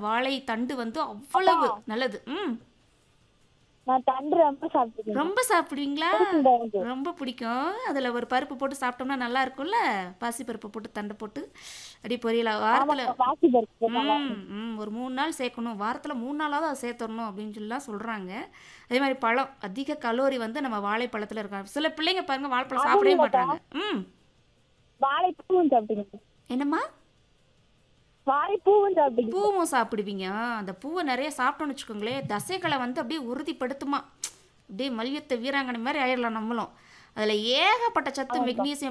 வாழை தண்டு வந்து அவ்வளவு நல்லது ம் நான் தண்டு ரொம்ப சாப்பிட்டுருக்கேன் ரொம்ப சாப்பிடுவீங்களா பிடிக்கும் எனக்கு. ரொம்ப பிடிக்கும் அதில் ஒரு பருப்பு போட்டு சாப்பிட்டோம்னா நல்லா இருக்கும்ல பாசி பருப்பு போட்டு தண்டை போட்டு அப்படி பொரியல வாரத்தில் ஆமா, பாசி பருப்பு நல்லா ம் ம் ஒரு மூணு நாள் சேர்க்கணும் வாரத்தில் மூணு நாளாவது அதை சேர்த்துடணும் அப்படின்னு சொல்லலாம் சொல்கிறாங்க அதே மாதிரி பழம் அதிக கலோரி வந்து நம்ம வாழைப்பழத்தில் இருக்காங்க சில பிள்ளைங்க பாருங்க வாழைப்பழம் சாப்பிடவே மாட்டாங்க ம் வாழைப்பூவும் சாப்பிட்டுருக்கேன் என்னம்மா வாழைப்பூவும் சாப்பிட்டுருக்கேன் பூவும் சாப்பிடுவீங்க ஆ, அந்த பூவை நிறைய சாப்பிட்டோம்னு வச்சுக்கோங்களேன் தசைகளை வந்து அப்படியே உறுதிப்படுத்துமா அப்படியே மல்யுத்த வீராங்கனை மாதிரி ஆயிடலாம் நம்மளும் அதில் ஏகப்பட்ட சத்து மெக்னீசியம்